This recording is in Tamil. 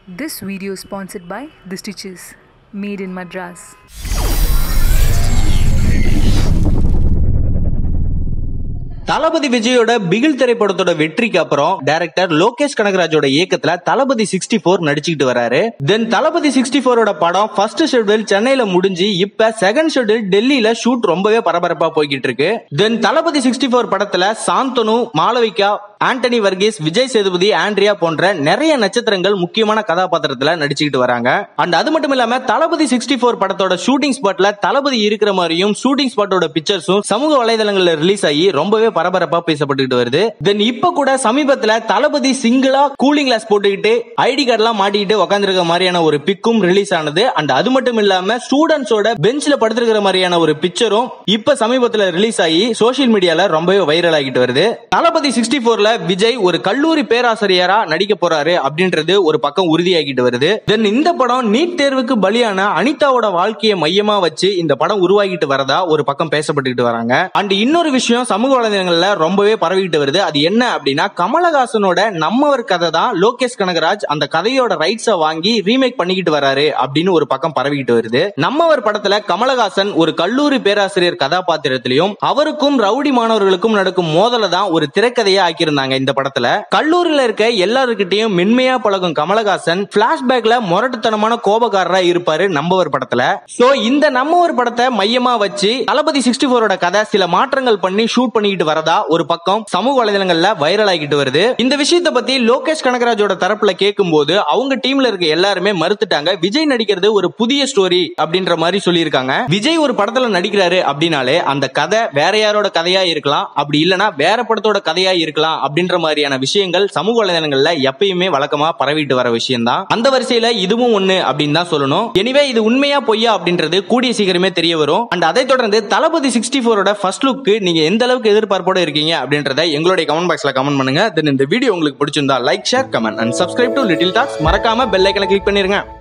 This video is sponsored by The Stitches, made in Madras. தளபதி விஜயோட பிகில் திரைப்படத்தோட வெற்றிக்கு அப்புறம் டைரக்டர் லோகேஷ் கனகராஜோட இயக்கத்துல தளபதி சிக்ஸ்டி போர் நடிச்சுக்கிட்டு வராரு தென் தளபதி சிக்ஸ்டி போரோட படம் ஃபர்ஸ்ட் ஷெட்யூல் சென்னையில முடிஞ்சு இப்ப செகண்ட் ஷெட்யூல் டெல்லியில ஷூட் ரொம்பவே பரபரப்பா போய்கிட்டு இருக்கு தென் தளபதி சிக்ஸ்டி போர் படத்துல சாந்தனு மாளவிகா ஆண்டனி வர்கீஸ் விஜய் சேதுபதி ஆண்ட்ரியா போன்ற நிறைய நட்சத்திரங்கள் முக்கியமான கதாபாத்திரத்துல நடிச்சுக்கிட்டு வராங்க அண்ட் அது மட்டும் இல்லாம தளபதி சிக்ஸ்டி போர் படத்தோட ஷூட்டிங் ஸ்பாட்ல தளபதி இருக்கிற மாதிரியும் ஷூட்டிங் ஸ்பாட்டோட பிக்சர்ஸும் சமூக வலைதளங்கள்ல ரிலீஸ் ஆகி ரொம்பவே பரபரப்பா பேசப்பட்டுக்கிட்டு வருது தென் இப்ப கூட சமீபத்துல தளபதி சிங்கிளா கூலிங் கிளாஸ் போட்டுக்கிட்டு ஐடி கார்டு எல்லாம் மாட்டிக்கிட்டு உட்காந்துருக்க மாதிரியான ஒரு பிக்கும் ரிலீஸ் ஆனது அண்ட் அது மட்டும் இல்லாம ஸ்டூடெண்ட்ஸோட பெஞ்ச்ல படுத்திருக்கிற மாதிரியான ஒரு பிக்சரும் இப்ப சமீபத்துல ரிலீஸ் ஆகி சோசியல் மீடியால ரொம்பவே வைரல் ஆகிட்டு வருது தளபதி சிக்ஸ்டி போர்ல விஜய் ஒரு கல்லூரி பேராசிரியரா நடிக்க போறாரு அப்படின்றது ஒரு பக்கம் உறுதியாகிட்டு வருது தென் இந்த படம் நீட் தேர்வுக்கு பலியான அனிதாவோட வாழ்க்கையை மையமா வச்சு இந்த படம் உருவாகிட்டு வரதா ஒரு பக்கம் பேசப்பட்டுக்கிட்டு வராங்க அண்ட் இன்னொரு விஷயம் சமூக வலைதளங்கள்ல ரொம்பவே பரவிட்டு வருது அது என்ன அப்படின்னா கமலஹாசனோட நம்மவர் கதை தான் லோகேஷ் கனகராஜ் அந்த கதையோட ரைட்ஸை வாங்கி ரீமேக் பண்ணிக்கிட்டு வராரு அப்படின்னு ஒரு பக்கம் பரவிட்டு வருது நம்மவர் படத்துல கமலஹாசன் ஒரு கல்லூரி பேராசிரியர் கதாபாத்திரத்திலையும் அவருக்கும் ரவுடி மாணவர்களுக்கும் நடக்கும் மோதலை தான் ஒரு திரைக்கதையா ஆக்கியிருந்தாங்க இந்த படத்துல கல்லூரியில இருக்க எல்லாருக்கிட்டையும் மென்மையா பழகும் கமலஹாசன் பிளாஷ்பேக்ல முரட்டுத்தனமான கோபக்காரரா இருப்பாரு நம்மவர் படத்துல சோ இந்த நம்மவர் படத்தை மையமா வச்சு தளபதி சிக்ஸ்டி போரோட கதை சில மாற்றங்கள் பண்ணி ஷூட் பண்ணிக்கிட்டு வரதா ஒரு பக்கம் சமூக வலைதளங்கள்ல வைரல் ஆகிட்டு வருது இந்த விஷயத்தை பத்தி லோகேஷ் கனகராஜோட தரப்புல கேட்கும்போது அவங்க டீம்ல இருக்க எல்லாருமே மறுத்துட்டாங்க விஜய் நடிக்கிறது ஒரு புதிய ஸ்டோரி அப்படின்ற மாதிரி சொல்லியிருக்காங்க விஜய் ஒரு படத்துல நடிக்கிறாரு அப்படின்னாலே அந்த கதை வேற யாரோட கதையா இருக்கலாம் அப்படி இல்லனா வேற படத்தோட கதையா இருக்கலாம் அப்படின்ற மாதிரியான விஷயங்கள் சமூக வலைதளங்கள்ல எப்பயுமே வழக்கமா பரவிட்டு வர விஷயம் தான் அந்த வரிசையில இதுவும் ஒண்ணு அப்படின்னு தான் சொல்லணும் எனிவே இது உண்மையா பொய்யா அப்படின்றது கூடிய சீக்கிரமே தெரிய வரும் அண்ட் அதை தொடர்ந்து தளபதி சிக்ஸ்டி போரோட ஃபர்ஸ்ட் லுக்கு நீங்க எந்த அளவுக்கு எதிர்பார்ப்போட இருக்கீங்க அப்படின்றத எங்களுடைய கமெண்ட் பாக்ஸ்ல கமெண்ட் பண்ணுங்க தென் இந்த வீடியோ உங்களுக்கு பிடிச்சிருந்தா like share comment and subscribe to little talks மறக்காம பெல் ஐக்கனை கிளிக் பண்ணிருங்க